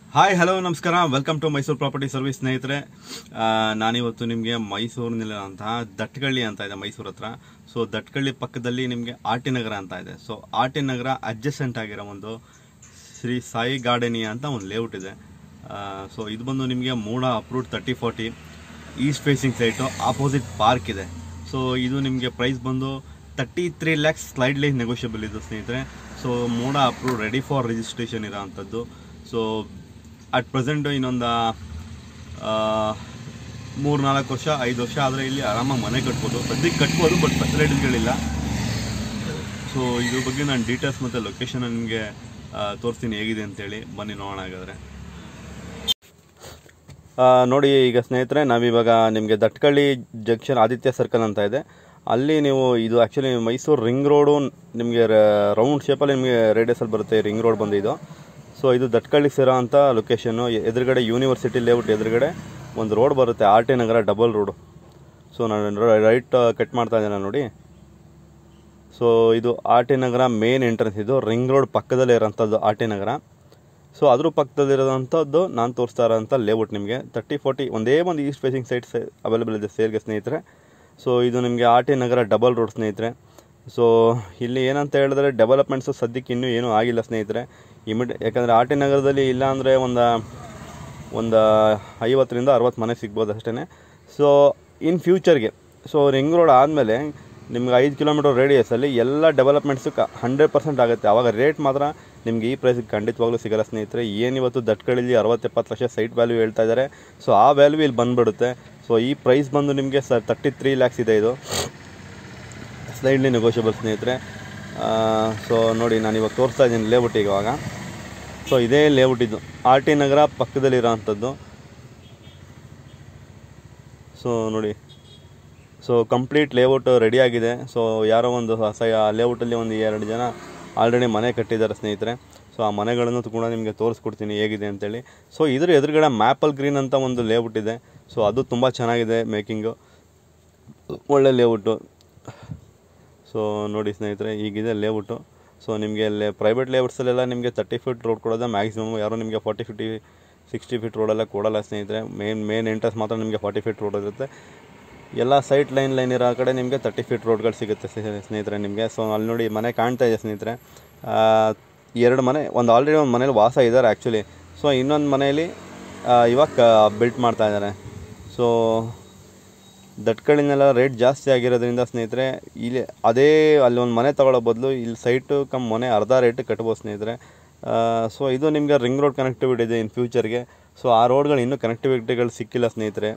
Hi hello ನಮಸ್ಕಾರ welcome to Mysuru property service ಸ್ನೇಹಿತರೆ ಆ, ನಾನಿವತ್ತು ನಿಮಗೆ ಮೈಸೂರಿನಲ್ಲಿರುವಂತಹ ದಟ್ಕಳ್ಳಿ ಅಂತ ಇದೆ ಮೈಸೂರು ಹತ್ರ ಸೊ ದಟ್ಕಳ್ಳಿ ಪಕ್ಕದಲ್ಲಿ ನಿಮಗೆ ಆರ್ಟಿ ನಗರ ಅಂತ ಇದೆ ಸೊ ಆರ್ಟಿ ನಗರ ಅಡ್ಜಸೆಂಟ್ ಆಗಿರೋ ಒಂದು ಶ್ರೀ ಸಾಯಿ ಗಾರ್ಡನಿಯಾ ಅಂತ ಒಂದು ಲೇಔಟ್ ಇದೆ ಸೊ ಇದು ಬಂದು ನಿಮಗೆ MUDA approved thirty forty east facing site opposite park ಇದೆ ಸೊ ಇದು ನಿಮಗೆ ಪ್ರೈಸ್ ಬಂದು thirty three lakhs slightly negotiable ಇದು ಸ್ನೇಹಿತರೆ so MUDA approve ready for registration ಇರೋ ಅಂಥದ್ದು ಸೊ ಅಟ್ ಪ್ರೆಸೆಂಟ್ ಇನ್ನೊಂದು ಮೂರು ನಾಲ್ಕು ವರ್ಷ ಐದು ವರ್ಷ ಆದರೆ ಇಲ್ಲಿ ಆರಾಮಾಗಿ ಮನೆ ಕಟ್ಬೋದು ಸದ್ಯಕ್ಕೆ ಕಟ್ಬೋದು ಬಟ್ ಫೆಸಿಲಿಟೀಸ್ಗಳಿಲ್ಲ ಸೊ ಇದ್ರ ಬಗ್ಗೆ ನಾನು ಡೀಟೇಲ್ಸ್ ಮತ್ತು ಲೊಕೇಶನ್ ನಿಮಗೆ ತೋರಿಸ್ತೀನಿ ಹೇಗಿದೆ ಅಂತೇಳಿ ಬನ್ನಿ ನೋಡೋಣ ಹಾಗಾದರೆ ನೋಡಿ ಈಗ ಸ್ನೇಹಿತರೆ ನಾವಿವಾಗ ನಿಮಗೆ ದಟ್ಕಳ್ಳಿ ಜಂಕ್ಷನ್ ಆದಿತ್ಯ ಸರ್ಕಲ್ ಅಂತ ಇದೆ ಅಲ್ಲಿ ನೀವು ಇದು ಆ್ಯಕ್ಚುಲಿ ಮೈಸೂರು ರಿಂಗ್ ರೋಡು ನಿಮಗೆ ರೌಂಡ್ ಶೇಪಲ್ಲಿ ನಿಮಗೆ ರೇಡಿಯಸಲ್ಲಿ ಬರುತ್ತೆ ರಿಂಗ್ ರೋಡ್ ಬಂದು ಇದು ಸೊ ಇದು ದಟ್ಕಳ್ಳಿ ಸೇರೋ ಅಂಥ ಲೊಕೇಶನ್ನು ಎದುರುಗಡೆ ಯೂನಿವರ್ಸಿಟಿ ಲೇಔಟ್ ಎದುರುಗಡೆ ಒಂದು ರೋಡ್ ಬರುತ್ತೆ R T Nagar double road so ನಾನು ರೈಟ್ ಕಟ್ ಮಾಡ್ತಾ ಇದ್ದೇನೆ ನೋಡಿ ಸೊ ಇದು R T Nagar main entrance ಇದು ರಿಂಗ್ ರೋಡ್ ಪಕ್ಕದಲ್ಲೇ ಇರೋಂಥದ್ದು ಆರ್ ಟಿ ನಗರ ಸೊ ಅದ್ರ ಪಕ್ಕದಲ್ಲಿರೋಂಥದ್ದು ನಾನು ತೋರಿಸ್ತಾ ಇರೋಂಥ ಲೇಔಟ್ ನಿಮಗೆ ತರ್ಟಿ ಫೋರ್ಟಿ ಒಂದೇ ಒಂದು ಈಸ್ಟ್ ಫೇಸಿಂಗ್ ಸೈಟ್ಸ್ ಅವೈಲೇಬಲ್ ಇದೆ ಸೇಲ್ಗೆ ಸ್ನೇಹಿತರೆ ಸೊ ಇದು ನಿಮಗೆ R T Nagar double road ಸ್ನೇಹಿತರೆ ಸೊ ಇಲ್ಲಿ ಏನಂತ ಹೇಳಿದ್ರೆ ಡೆವಲಪ್ಮೆಂಟ್ಸು ಸದ್ಯಕ್ಕೆ ಇನ್ನೂ ಏನೂ ಆಗಿಲ್ಲ ಸ್ನೇಹಿತರೆ ಇಮಿಡಿ ಯಾಕಂದರೆ ಆರ್ ಟಿ ನಗರದಲ್ಲಿ ಇಲ್ಲ ಅಂದರೆ ಒಂದು ಒಂದು ಐವತ್ತರಿಂದ ಅರವತ್ತು ಮನೆ ಸಿಗ್ಬೋದು ಅಷ್ಟೇ ಸೊ ಇನ್ ಫ್ಯೂಚರ್ಗೆ ಸೊ ರಿಂಗ್ ರೋಡ್ ಆದಮೇಲೆ ನಿಮ್ಗೆ ಐದು ಕಿಲೋಮೀಟರ್ ರೇಡಿಯಸಲ್ಲಿ ಎಲ್ಲ ಡೆವಲಪ್ಮೆಂಟ್ಸು ಕ ಹಂಡ್ರೆಡ್ ಪರ್ಸೆಂಟ್ ಆಗುತ್ತೆ ಆವಾಗ ರೇಟ್ ಮಾತ್ರ ನಿಮಗೆ ಈ ಪ್ರೈಸಿಗೆ ಖಂಡಿತವಾಗ್ಲೂ ಸಿಗಲ್ಲ ಸ್ನೇಹಿತರೆ ಏನಿವತ್ತು ದಟ್ಕಳಿಲಿ ಅರವತ್ತೆಪ್ಪತ್ತು ಲಕ್ಷ ಸೈಟ್ ವ್ಯಾಲ್ಯೂ ಹೇಳ್ತಾ ಇದ್ದಾರೆ ಸೊ ಆ ವ್ಯಾಲ್ಯೂ ಇಲ್ಲಿ ಬಂದುಬಿಡುತ್ತೆ ಸೊ ಈ ಪ್ರೈಸ್ ಬಂದು ನಿಮಗೆ ಸರ್ ತರ್ಟಿ ತ್ರೀ ಲ್ಯಾಕ್ಸ್ ಇದೆ ಇದು ಸ್ಲೈಡ್ಲಿ ನೆಗೋಷಿಯಬಲ್ ಸ್ನೇಹಿತರೆ ಸೊ ನೋಡಿ ನಾನು ಇವಾಗ ತೋರಿಸ್ತಾ ಇದ್ದೀನಿ ಲೇಔಟ್ ಇವಾಗ ಸೊ ಇದೇ ಲೇಔಟ್ ಇದು ಆರ್ ಟಿ ನಗರ ಪಕ್ಕದಲ್ಲಿರೋ ಅಂಥದ್ದು ಸೊ ನೋಡಿ ಸೊ ಕಂಪ್ಲೀಟ್ ಲೇಔಟ್ ರೆಡಿ ಆಗಿದೆ ಸೊ ಯಾರೋ ಒಂದು ಹೊಸ ಲೇಔಟಲ್ಲಿ ಒಂದು ಎರಡು ಜನ ಆಲ್ರೆಡಿ ಮನೆ ಕಟ್ಟಿದ್ದಾರೆ ಸ್ನೇಹಿತರೆ ಸೊ ಆ ಮನೆಗಳನ್ನು ಕೂಡ ನಿಮಗೆ ತೋರಿಸ್ಕೊಡ್ತೀನಿ ಹೇಗಿದೆ ಅಂತೇಳಿ ಸೊ ಇದ್ರ ಎದುರುಗಡೆ ಮ್ಯಾಪಲ್ ಗ್ರೀನ್ ಅಂತ ಒಂದು ಲೇಔಟ್ ಇದೆ ಸೊ ಅದು ತುಂಬ ಚೆನ್ನಾಗಿದೆ ಮೇಕಿಂಗು ಒಳ್ಳೆ ಲೇಔಟು ಸೊ ನೋಡಿ ಸ್ನೇಹಿತರೆ ಈಗಿದೆ ಲೇಔಟು ಸೊ ನಿಮಗೆ ಅಲ್ಲಿ ಪ್ರೈವೇಟ್ ಲೇಔಟ್ಸಲ್ಲೆಲ್ಲ ನಿಮಗೆ ತರ್ಟಿ ಫೀಟ್ ರೋಡ್ ಕೊಡೋದು ಮ್ಯಾಕ್ಸಿಮಮ್ ಯಾರು ನಿಮಗೆ ಫಾರ್ಟಿ ಫಿಫ್ಟಿ ಸಿಕ್ಸ್ಟಿ ಫೀಟ್ ರೋಡೆಲ್ಲ ಕೊಡಲ್ಲ ಸ್ನೇಹಿತರೆ ಮೇನ್ ಮೇನ್ ಎಂಟ್ರೆನ್ಸ್ ಮಾತ್ರ ನಿಮಗೆ ಫಾರ್ಟಿ ಫೀಟ್ ರೋಡ್ ಇರುತ್ತೆ ಎಲ್ಲ ಸೈಟ್ ಲೈನ್ ಲೈನ್ ಇರೋ ಕಡೆ ನಿಮಗೆ ತರ್ಟಿ ಫೀಟ್ ರೋಡ್ಗಳು ಸಿಗುತ್ತೆ ಸ್ನೇ- ಸ್ನೇಹಿತರೆ ನಿಮಗೆ ಸೊ ಅಲ್ಲಿ ನೋಡಿ ಮನೆ ಕಾಣ್ತಾ ಇದೆ ಸ್ನೇಹಿತರೆ ಆ, ಎರಡು ಮನೆ ಒಂದು ಆಲ್ರೆಡಿ ಒಂದು ಮನೇಲಿ ವಾಸ ಇದ್ದಾರೆ ಆ್ಯಕ್ಚುಲಿ ಸೊ ಇನ್ನೊಂದು ಮನೆಯಲ್ಲಿ ಆ, ಇವಾಗ ಬಿಲ್ಟ್ ಮಾಡ್ತಾ ಇದ್ದಾರೆ ಸೊ ದಟ್ಕಳಿನೆಲ್ಲ ರೇಟ್ ಜಾಸ್ತಿ ಆಗಿರೋದ್ರಿಂದ ಸ್ನೇಹಿತರೆ ಇಲ್ಲಿ ಅದೇ ಅಲ್ಲಿ ಒಂದು ಮನೆ ತಗೊಳ್ಳೋ ಬದಲು ಇಲ್ಲಿ ಸೈಟು ಕಮ್ ಮನೆ ಅರ್ಧ ರೇಟ್ ಕಟ್ಬೋದು ಸ್ನೇಹಿತರೆ ಸೊ ಇದು ನಿಮಗೆ ರಿಂಗ್ ರೋಡ್ ಕನೆಕ್ಟಿವಿಟಿ ಇದೆ ಇನ್ ಫ್ಯೂಚರ್ಗೆ ಸೊ ಆ ರೋಡ್ಗಳು ಇನ್ನೂ ಕನೆಕ್ಟಿವಿಟಿಗಳು ಸಿಕ್ಕಿಲ್ಲ ಸ್ನೇಹಿತರೆ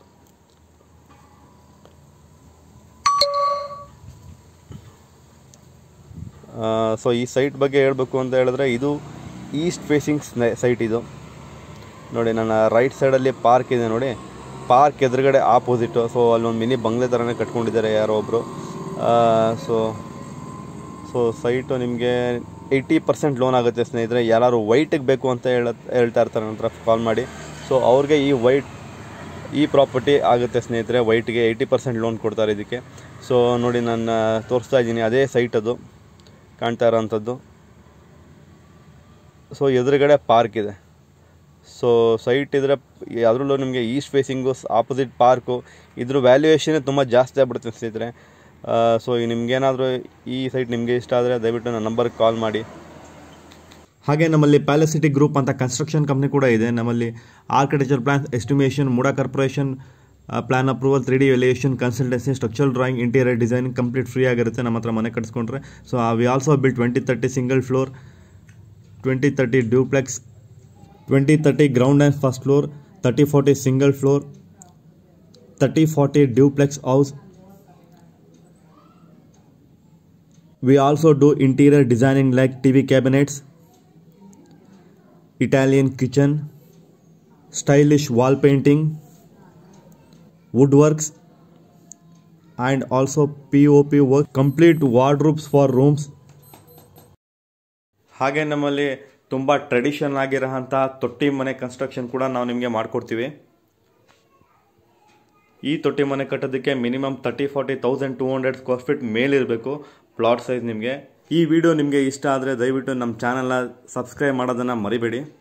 ಸೊ ಈ ಸೈಟ್ ಬಗ್ಗೆ ಹೇಳಬೇಕು ಅಂತ ಹೇಳಿದ್ರೆ ಇದು ಈಸ್ಟ್ ಫೇಸಿಂಗ್ ಸೈಟ್ ಇದು ನೋಡಿ ನನ್ನ ರೈಟ್ ಸೈಡಲ್ಲಿ ಪಾರ್ಕ್ ಇದೆ ನೋಡಿ ಪಾರ್ಕ್ ಎದುರುಗಡೆ ಆಪೋಸಿಟು ಸೊ ಅಲ್ಲೊಂದು ಮಿನಿ ಬಂಗ್ಲೆ ಥರನೇ ಕಟ್ಕೊಂಡಿದ್ದಾರೆ ಯಾರೋ ಒಬ್ಬರು ಸೊ ಸೊ ಸೈಟು ನಿಮಗೆ ಏಯ್ಟಿ ಪರ್ಸೆಂಟ್ ಲೋನ್ ಆಗುತ್ತೆ ಸ್ನೇಹಿತರೆ ಯಾರು ವೈಟಿಗೆ ಬೇಕು ಅಂತ ಹೇಳ ಹೇಳ್ತಾ ಇರ್ತಾರೆ ನಂತರ ಕಾಲ್ ಮಾಡಿ ಸೊ ಅವ್ರಿಗೆ ಈ ವೈಟ್ ಈ ಪ್ರಾಪರ್ಟಿ ಆಗುತ್ತೆ ಸ್ನೇಹಿತರೆ ವೈಟ್ಗೆ ಏಯ್ಟಿ ಪರ್ಸೆಂಟ್ ಲೋನ್ ಕೊಡ್ತಾರೆ ಇದಕ್ಕೆ ಸೊ ನೋಡಿ ನಾನು ತೋರಿಸ್ತಾ ಇದ್ದೀನಿ ಅದೇ ಸೈಟ್ ಅದು ಕಾಣ್ತಾ ಇರೋಂಥದ್ದು ಸೊ ಎದುರುಗಡೆ ಪಾರ್ಕ್ ಇದೆ ಸೊ ಸೈಟ್ ಇದ್ರೆ ಅದರಲ್ಲೂ ನಿಮಗೆ ಈಸ್ಟ್ ಫೇಸಿಂಗು ಆಪೋಸಿಟ್ ಪಾರ್ಕು ಇದ್ರ ವ್ಯಾಲ್ಯೂಯೇಷನ್ ತುಂಬ ಜಾಸ್ತಿ ಆಗ್ಬಿಡುತ್ತೆ ಸ್ನೇಹಿತರೆ ಸೊ ನಿಮ್ಗೇನಾದರೂ ಈ ಸೈಟ್ ನಿಮಗೆ ಇಷ್ಟ ಆದರೆ ದಯವಿಟ್ಟು ನನ್ನ ನಂಬರ್ಗೆ ಕಾಲ್ ಮಾಡಿ ಹಾಗೆ ನಮ್ಮಲ್ಲಿ ಪ್ಯಾಲಸಿಟಿ ಗ್ರೂಪ್ ಅಂತ ಕನ್ಸ್ಟ್ರಕ್ಷನ್ ಕಂಪ್ನಿ ಕೂಡ ಇದೆ ನಮ್ಮಲ್ಲಿ architecture plan estimation MUDA corporation plan approval three D valuation consultancy structural drawing interior designing complete free ಆಗಿರುತ್ತೆ ನಮ್ಮ ಹತ್ರ ಮನೆ ಕಟ್ಸ್ಕೊಂಡ್ರೆ so we also build twenty thirty single floor twenty thirty duplex twenty thirty ground and first floor thirty forty single floor thirty forty duplex house We also do interior designing like TV cabinets, Italian kitchen, stylish wall painting, woodworks, and also POP work, complete wardrobes for rooms. ಹಾಗೆ ನಮ್ಮಲ್ಲಿ ತುಂಬ tradition ಆಗಿರೋಂಥ ತೊಟ್ಟಿ ಮನೆ construction ಕೂಡ ನಾವು ನಿಮಗೆ ಮಾಡಿಕೊಡ್ತೀವಿ ಈ ತೊಟ್ಟಿ ಮನೆ ಕಟ್ಟೋದಕ್ಕೆ minimum thirty forty thousand two hundred square feet ಮೇಲಿರಬೇಕು ಪ್ಲಾಟ್ ಸೈಜ್ ನಿಮಗೆ ಈ ವಿಡಿಯೋ ನಿಮಗೆ ಇಷ್ಟ ಆದರೆ ದಯವಿಟ್ಟು ನಮ್ಮ ಚಾನಲ್ನ ಸಬ್ಸ್ಕ್ರೈಬ್ ಮಾಡೋದನ್ನು ಮರಿಬೇಡಿ